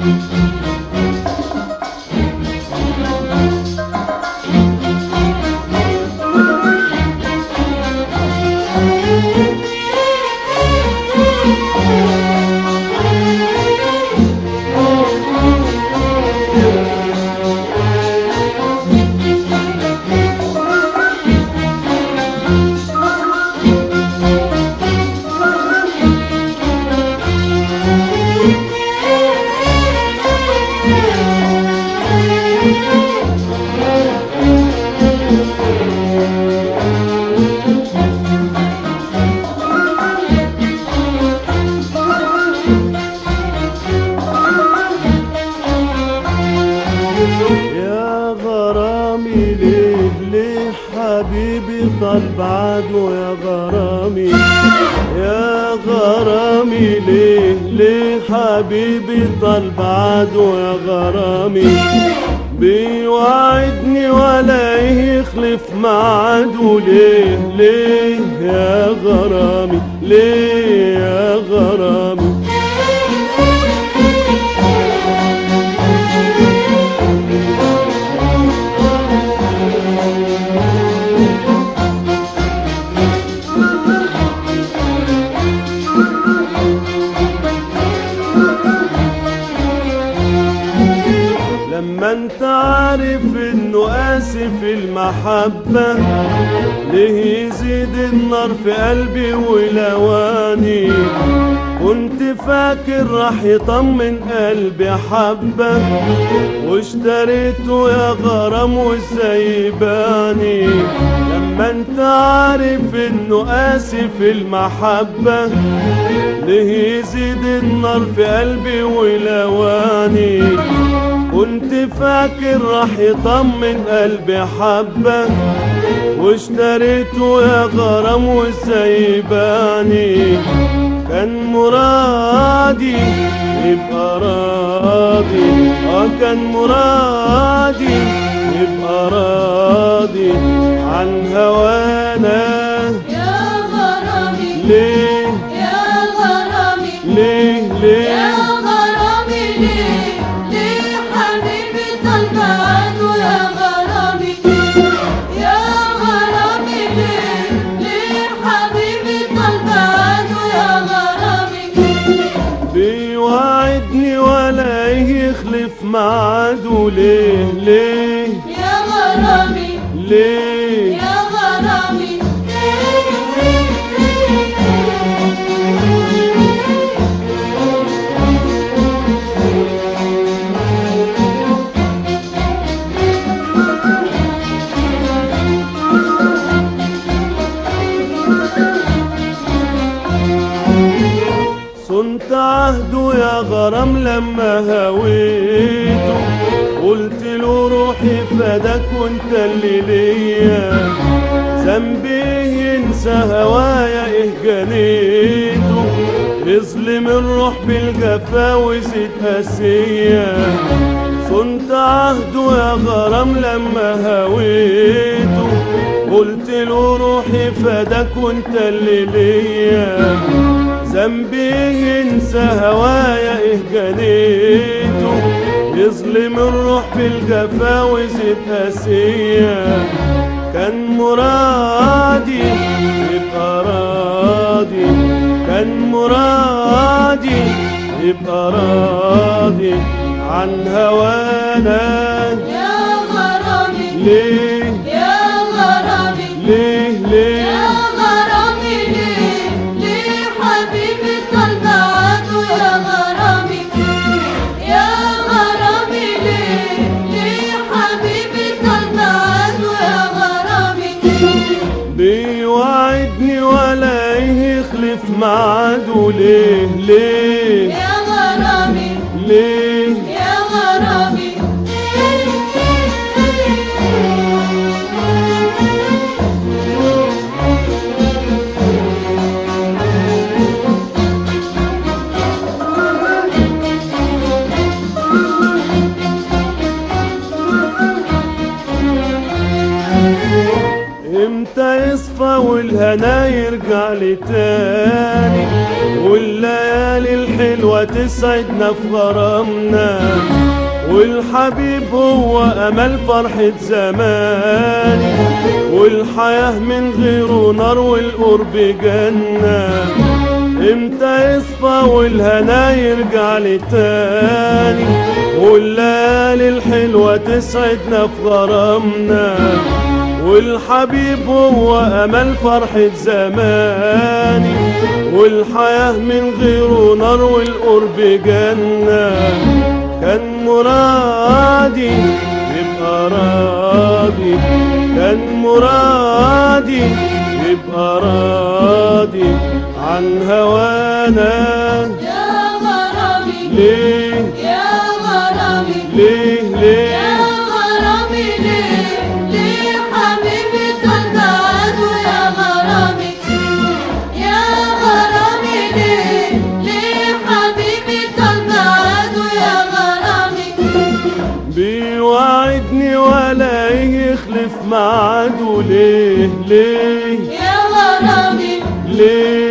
يا غرامي ليه ليه حبيبي طال بعده يا غرامي يا غرامي ليه ليه حبيبي طال بعده يا غرامي بيوعدني ولا يخلف ميعاده ليه ليه يا غرامي ليه يا غرامي لما انت عارف انه قاسي في المحبة ليه يزيد النار في قلبي ولواني كنت فاكر راح يطمن قلبي حبة واشتريته يا غرام وسايباني لما انت عارف انه قاسي في المحبة ليه يزيد النار في قلبي ولواني كنت فاكر راح يطمن قلبي حبة واشتريته يا غرام وسايباني كان مرادي يبقى راضي اه كان مرادي يبقى راضي عن هوانا يا غرامي ليه يا غرامي ليه يا ليه غرامي ليه ليه حبيبي طالبة عنه يا غرامي يا غرامي ليه ليه حبيبي طالبة عنه يا غرامي بيوعدني ولا يخلف ميعاده ليه ليه يا غرامي ليه يا غرامي صنت عهده يا غرام لما هويته قلت له روحي فداك وانت اللي ليا ذنبي ينسى هوايا ايه جنيته يظلم الروح بالجفا وزيد قاسية صنت عهده يا غرام لما هويته قلت له روحي فداك وانت اللي ليا ذنبي ينسى هوايا ايه جنيته يظلم الروح بالجفا وزيد قاسية كان مرادي يبقى راضي كان مرادي يبقى راضي عن هوانا يا غرامي ليه يا غرامي ليه ليه يا غرامي ليه ليه حبيبي طالبة عنه يا غرامي يا غرامي ليه ليه حبيبي طالبة عنه يا غرامي بيوعدني ولا يخلف ميعاده ليه ليه يا غرامي ليه يا غرامي امتى يصفى والهنا يرجع لي تاني والليالي الحلوة تسعدنا في غرامنا والحبيب هو أمل فرحة زماني والحياة من غيره نار والقرب جنة امتى يصفى والهنا يرجع لي تاني والليالي الحلوة تسعدنا في غرامنا والحبيب هو أمل فرحة زماني والحياة من غيره نار والقرب جنة كان مرادي يبقى راضي كان مرادي يبقى راضي عن هوانا يا غرامي ليه يا غرامي ليه ليه يا غرامي ليه ليه حبيبي طال بعده يا غرامي يا غرامي ليه ليه حبيبي طال بعده يا غرامي بيوعدني ولا يخلف ميعاده ليه ليه يا غرامي ليه